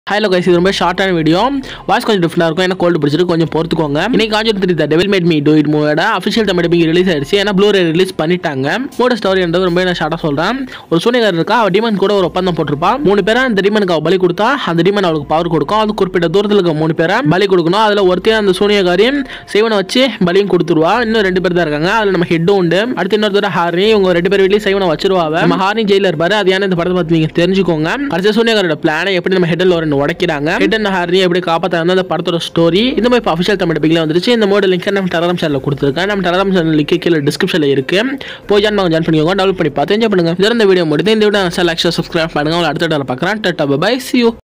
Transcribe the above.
hello guys இது ரொம்ப ஷார்ட்டான video voice கொஞ்சம் டிஃப்ரெண்டாக இருக்கும் ஏன்னா கோல்டு பிடிச்சிட்டு கொஞ்சம் பொறுத்துக்கோங்க இன்னைக்கு conjuring three the devil made me do it மூவோட அஃபிஷியல் தமிழ் டப்பிங் ரிலீஸ் ஆயிடுச்சு ஏன்னா ப்ளூ ரிலீஸ் பண்ணிட்டாங்க மூட ஸ்டோரின்றது ரொம்ப நான் ஷார்ட்டாக சொல்கிறேன் ஒரு சூனியர் இருக்கா அவள் டீமன் கூட ஒரு ஒப்பந்தம் போட்டிருப்பா மூணு பேரை அந்த டீமனுக்கு அவள் பலி கொடுத்தா அந்த டீமன் அவளுக்கு பவர் கொடுக்கும் அது குறிப்பிட்ட தூரத்தில் இருக்க மூணு பேரை பலி கொடுக்கணும் அதில் ஒருத்தையும் அந்த சூனியக்காரியும் சிவனை வச்சு பலியும் கொடுத்துருவா இன்னும் ரெண்டு பேர் தான் இருக்காங்க அதில் நம்ம ஹெட்டும் உண்டு அடுத்து இன்னொருத்தர் ஹாரினி இவங்க ரெண்டு பேர் வீட்லேயும் சிவனை வச்சிருவாங்க நம்ம ஹாரினி ஜெயிலில் இருப்பாரு அது ஏன்னா இந்த படத்தை பார்த்து நீங்கள் தெரிஞ்சுக்கோங்க அடுத்த சூனியக்காரோட பிளானை எப்படி நம்ம ஹெட்டில் ஒரு உடைக்கிறாங்க ஹெட் அண்ட் ஹாரினி எப்படி காப்பாற்றாங்க அந்த படத்தோட ஸ்டோரி இந்த மாதிரி இப்போ அஃபிஷியல் தமிழ் பிகில் வந்துருச்சு இந்த மோட லிங்க் நம்ம டெலகிராம் சேனலில் கொடுத்துருக்கேன் நம்ம டெலகிராம் சேனல் லிங்க் கீழே டிஸ்கிரிப்ஷனில் இருக்கு போய் ஜாயின் பண்ணி ஜாயின் பண்ணிக்கோங்க டவுன்லோட் பண்ணி பார்த்து என்ஜாய் பண்ணுங்க இதோட இந்த வீடியோ முடித்து இந்த வீடியோ லைக் சப்ஸ்கிரைப் பண்ணுங்க உங்களை அடுத்த வீடியோவில் பார்க்குறேன் டட்டா பை சி யூ